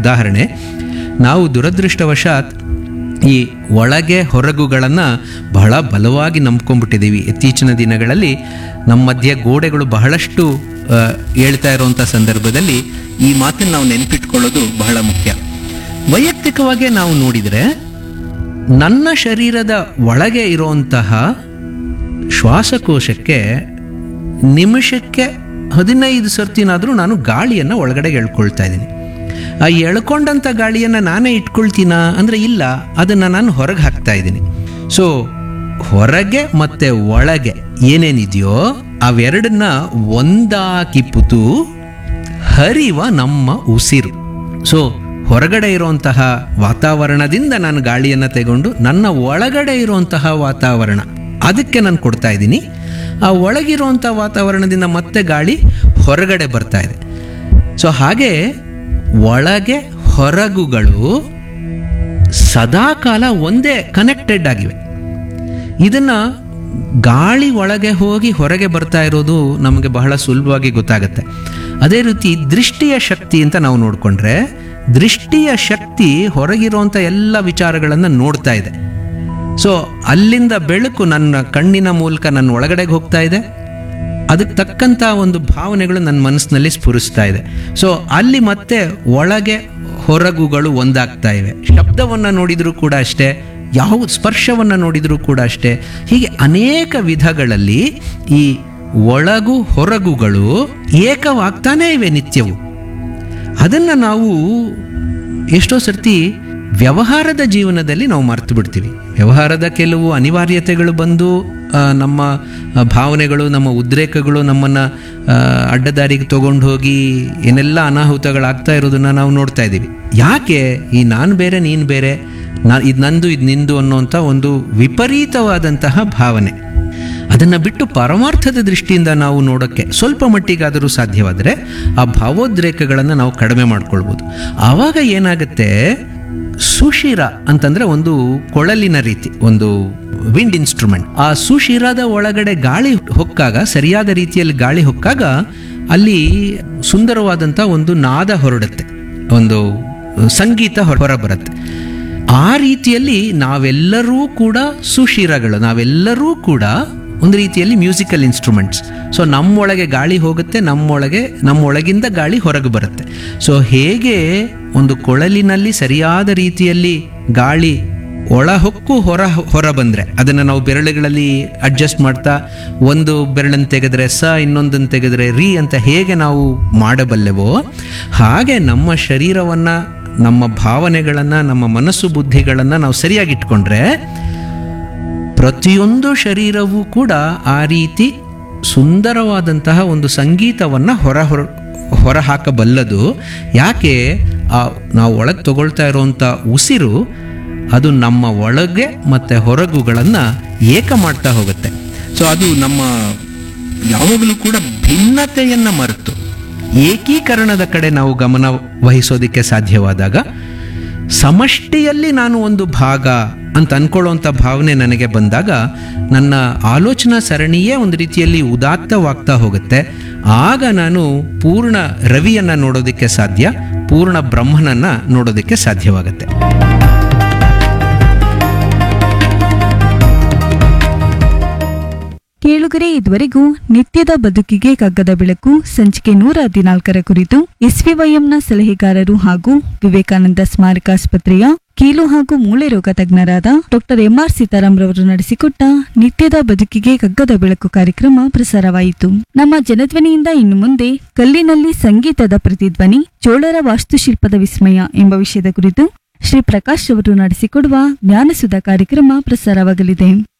ಉದಾಹರಣೆ ನಾವು ದುರದೃಷ್ಟವಶಾತ್ ಈ ಒಳಗೆ ಹೊರಗುಗಳನ್ನು ಬಹಳ ಬಲವಾಗಿ ನಂಬ್ಕೊಂಡ್ಬಿಟ್ಟಿದ್ದೀವಿ ಇತ್ತೀಚಿನ ದಿನಗಳಲ್ಲಿ ನಮ್ಮ ಮಧ್ಯೆ ಗೋಡೆಗಳು ಬಹಳಷ್ಟು ಆ, ಹೇಳ್ತಾ ಇರುವಂಥ ಸಂದರ್ಭದಲ್ಲಿ ಈ ಮಾತನ್ನು ನಾವು ನೆನಪಿಟ್ಕೊಳ್ಳೋದು ಬಹಳ ಮುಖ್ಯ ವೈಯಕ್ತಿಕವಾಗಿ ನಾವು ನೋಡಿದರೆ ನನ್ನ ಶರೀರದ ಒಳಗೆ ಇರುವಂತಹ ಶ್ವಾಸಕೋಶಕ್ಕೆ ನಿಮಿಷಕ್ಕೆ ಹದಿನೈದು ಸರ್ತಿನಾದರೂ ನಾನು ಗಾಳಿಯನ್ನು ಒಳಗಡೆ ಎಳ್ಕೊಳ್ತಾ ಇದ್ದೀನಿ ಆ ಎಳ್ಕೊಂಡಂಥ ಗಾಳಿಯನ್ನು ನಾನೇ ಇಟ್ಕೊಳ್ತೀನಾ ಅಂದರೆ ಇಲ್ಲ ಅದನ್ನು ನಾನು ಹೊರಗೆ ಹಾಕ್ತಾ ಇದ್ದೀನಿ ಸೊ ಹೊರಗೆ ಮತ್ತು ಒಳಗೆ ಏನೇನಿದೆಯೋ ಅವೆರಡನ್ನ ಒಂದಾಕಿಪುತು ಹರಿವ ನಮ್ಮ ಉಸಿರು ಸೊ ಹೊರಗಡೆ ಇರುವಂತಹ ವಾತಾವರಣದಿಂದ ನಾನು ಗಾಳಿಯನ್ನು ತಗೊಂಡು ನನ್ನ ಒಳಗಡೆ ಇರುವಂತಹ ವಾತಾವರಣ ಅದಕ್ಕೆ ನಾನು ಕೊಡ್ತಾ ಇದ್ದೀನಿ ಆ ಒಳಗಿರುವಂಥ ವಾತಾವರಣದಿಂದ ಮತ್ತೆ ಗಾಳಿ ಹೊರಗಡೆ ಬರ್ತಾ ಇದೆ ಸೊ ಹಾಗೆ ಒಳಗೆ ಹೊರಗುಗಳು ಸದಾಕಾಲ ಒಂದೇ ಕನೆಕ್ಟೆಡ್ ಆಗಿವೆ ಇದನ್ನ ಗಾಳಿ ಒಳಗೆ ಹೋಗಿ ಹೊರಗೆ ಬರ್ತಾ ಇರೋದು ನಮಗೆ ಬಹಳ ಸುಲಭವಾಗಿ ಗೊತ್ತಾಗುತ್ತೆ ಅದೇ ರೀತಿ ದೃಷ್ಟಿಯ ಶಕ್ತಿ ಅಂತ ನಾವು ನೋಡಿಕೊಂಡ್ರೆ ದೃಷ್ಟಿಯ ಶಕ್ತಿ ಹೊರಗಿರುವಂಥ ಎಲ್ಲ ವಿಚಾರಗಳನ್ನು ನೋಡ್ತಾ ಇದೆ ಸೊ ಅಲ್ಲಿಂದ ಬೆಳಕು ನನ್ನ ಕಣ್ಣಿನ ಮೂಲಕ ನನ್ನ ಒಳಗಡೆಗೆ ಹೋಗ್ತಾ ಇದೆ ಅದಕ್ಕೆ ತಕ್ಕಂಥ ಒಂದು ಭಾವನೆಗಳು ನನ್ನ ಮನಸ್ಸಿನಲ್ಲಿ ಸ್ಫುರಿಸ್ತಾ ಇದೆ ಸೊ ಅಲ್ಲಿ ಮತ್ತೆ ಒಳಗೆ ಹೊರಗುಗಳು ಒಂದಾಗ್ತಾ ಇವೆ ಶಬ್ದವನ್ನು ನೋಡಿದರೂ ಕೂಡ ಅಷ್ಟೇ ಯಾವ ಸ್ಪರ್ಶವನ್ನು ನೋಡಿದರೂ ಕೂಡ ಅಷ್ಟೇ ಹೀಗೆ ಅನೇಕ ವಿಧಗಳಲ್ಲಿ ಈ ಒಳಗು ಹೊರಗುಗಳು ಏಕವಾಗ್ತಾನೇ ಇವೆ ನಿತ್ಯವು ಅದನ್ನು ನಾವು ಎಷ್ಟೋ ಸರ್ತಿ ವ್ಯವಹಾರದ ಜೀವನದಲ್ಲಿ ನಾವು ಮರ್ತು ಬಿಡ್ತೀವಿ ವ್ಯವಹಾರದ ಕೆಲವು ಅನಿವಾರ್ಯತೆಗಳು ಬಂದು ಆ, ನಮ್ಮ ಆ, ಭಾವನೆಗಳು ನಮ್ಮ ಉದ್ರೇಕಗಳು ನಮ್ಮನ್ನು ಅಡ್ಡದಾರಿಗೆ ತಗೊಂಡು ಹೋಗಿ ಏನೆಲ್ಲ ಅನಾಹುತಗಳಾಗ್ತಾ ಇರೋದನ್ನ ನಾವು ನೋಡ್ತಾ ಇದ್ದೀವಿ ಯಾಕೆ ಈ ನಾನು ಬೇರೆ ನೀನು ಬೇರೆ ನಾ ಇದು ನಂದು ಇದು ನಿಂದು ಅನ್ನೋಂಥ ಒಂದು ವಿಪರೀತವಾದಂತಹ ಭಾವನೆ ಅದನ್ನು ಬಿಟ್ಟು ಪರಮಾರ್ಥದ ದೃಷ್ಟಿಯಿಂದ ನಾವು ನೋಡೋಕ್ಕೆ ಸ್ವಲ್ಪ ಮಟ್ಟಿಗಾದರೂ ಸಾಧ್ಯವಾದರೆ ಆ ಭಾವೋದ್ರೇಕಗಳನ್ನು ನಾವು ಕಡಿಮೆ ಮಾಡ್ಕೊಳ್ಬೋದು ಆವಾಗ ಏನಾಗುತ್ತೆ ಸುಶಿರ ಅಂತಂದ್ರೆ ಒಂದು ಕೊಳಲಿನ ರೀತಿ ಒಂದು ವಿಂಡ್ ಇನ್ಸ್ಟ್ರೂಮೆಂಟ್ ಆ ಸುಶಿರದ ಒಳಗಡೆ ಗಾಳಿ ಹೊಕ್ಕಾಗ ಸರಿಯಾದ ರೀತಿಯಲ್ಲಿ ಗಾಳಿ ಹೊಕ್ಕಾಗ ಅಲ್ಲಿ ಸುಂದರವಾದಂಥ ಒಂದು ನಾದ ಹೊರಡುತ್ತೆ ಒಂದು ಸಂಗೀತ ಹೊರ ಬರುತ್ತೆ ಆ ರೀತಿಯಲ್ಲಿ ನಾವೆಲ್ಲರೂ ಕೂಡ ಸುಶಿರಗಳು ನಾವೆಲ್ಲರೂ ಕೂಡ ಒಂದು ರೀತಿಯಲ್ಲಿ ಮ್ಯೂಸಿಕಲ್ ಇನ್ಸ್ಟ್ರೂಮೆಂಟ್ಸ್ ಸೊ ನಮ್ಮೊಳಗೆ ಗಾಳಿ ಹೋಗುತ್ತೆ ನಮ್ಮೊಳಗೆ ನಮ್ಮೊಳಗಿಂದ ಗಾಳಿ ಹೊರಗೆ ಬರುತ್ತೆ ಸೊ ಹೇಗೆ ಒಂದು ಕೊಳಲಿನಲ್ಲಿ ಸರಿಯಾದ ರೀತಿಯಲ್ಲಿ ಗಾಳಿ ಒಳ ಹೊಕ್ಕು ಹೊರ ಹೊರ ಬಂದರೆ ಅದನ್ನು ನಾವು ಬೆರಳುಗಳಲ್ಲಿ ಅಡ್ಜಸ್ಟ್ ಮಾಡ್ತಾ ಒಂದು ಬೆರಳನ್ನು ತೆಗೆದ್ರೆ ಸ ಇನ್ನೊಂದನ್ನು ತೆಗೆದ್ರೆ ರೀ ಅಂತ ಹೇಗೆ ನಾವು ಮಾಡಬಲ್ಲೆವೋ ಹಾಗೆ ನಮ್ಮ ಶರೀರವನ್ನು ನಮ್ಮ ಭಾವನೆಗಳನ್ನು ನಮ್ಮ ಮನಸ್ಸು ಬುದ್ಧಿಗಳನ್ನು ನಾವು ಸರಿಯಾಗಿ ಇಟ್ಕೊಂಡ್ರೆ ಪ್ರತಿಯೊಂದು ಶರೀರವೂ ಕೂಡ ಆ ರೀತಿ ಸುಂದರವಾದಂತಹ ಒಂದು ಸಂಗೀತವನ್ನು ಹೊರ ಹೊರ ಹೊರ ಹಾಕಬಲ್ಲದು ಯಾಕೆ ಆ ನಾವು ಒಳಗೆ ತಗೊಳ್ತಾ ಇರುವಂಥ ಉಸಿರು ಅದು ನಮ್ಮ ಒಳಗೆ ಮತ್ತು ಹೊರಗುಗಳನ್ನು ಏಕ ಮಾಡ್ತಾ ಹೋಗುತ್ತೆ ಸೊ ಅದು ನಮ್ಮ ಯಾವಾಗಲೂ ಕೂಡ ಭಿನ್ನತೆಯನ್ನು ಮರೆತು ಏಕೀಕರಣದ ಕಡೆ ನಾವು ಗಮನ ವಹಿಸೋದಕ್ಕೆ ಸಾಧ್ಯವಾದಾಗ ಸಮಷ್ಟಿಯಲ್ಲಿ ನಾನು ಒಂದು ಭಾಗ ಅಂತ ಅನ್ಕೊಳ್ಳುವಂಥ ಭಾವನೆ ನನಗೆ ಬಂದಾಗ ನನ್ನ ಆಲೋಚನಾ ಸರಣಿಯೇ ಒಂದು ರೀತಿಯಲ್ಲಿ ಉದಾತ್ತವಾಗ್ತಾ ಹೋಗುತ್ತೆ ಆಗ ನಾನು ಪೂರ್ಣ ರವಿಯನ್ನು ನೋಡೋದಕ್ಕೆ ಸಾಧ್ಯ ಪೂರ್ಣ ಬ್ರಹ್ಮನನ್ನು ನೋಡೋದಕ್ಕೆ ಸಾಧ್ಯವಾಗುತ್ತೆ ಕೇಳುಗರೆ ಇದುವರೆಗೂ ನಿತ್ಯದ ಬದುಕಿಗೆ ಕಗ್ಗದ ಬೆಳಕು ಸಂಚಿಕೆ ನೂರ ಹದಿನಾಲ್ಕರ ಕುರಿತು ಎಸ್ವಿವೈಎಂನ ಸಲಹೆಗಾರರು ಹಾಗೂ ವಿವೇಕಾನಂದ ಸ್ಮಾರಕಾಸ್ಪತ್ರೆಯ ಕೀಲು ಹಾಗೂ ಮೂಳೆ ರೋಗ ತಜ್ಞರಾದ ಡಾಕ್ಟರ್ ಎಂಆರ್ ಸೀತಾರಾಮ್ ರವರು ನಡೆಸಿಕೊಟ್ಟ ನಿತ್ಯದ ಬದುಕಿಗೆ ಕಗ್ಗದ ಬೆಳಕು ಕಾರ್ಯಕ್ರಮ ಪ್ರಸಾರವಾಯಿತು ನಮ್ಮ ಜನಧ್ವನಿಯಿಂದ ಇನ್ನು ಮುಂದೆ ಕಲ್ಲಿನಲ್ಲಿ ಸಂಗೀತದ ಪ್ರತಿಧ್ವನಿ ಚೋಳರ ವಾಸ್ತುಶಿಲ್ಪದ ವಿಸ್ಮಯ ಎಂಬ ವಿಷಯದ ಕುರಿತು ಶ್ರೀ ಪ್ರಕಾಶ್ ಅವರು ನಡೆಸಿಕೊಡುವ ಜ್ಞಾನಸುಧ ಕಾರ್ಯಕ್ರಮ ಪ್ರಸಾರವಾಗಲಿದೆ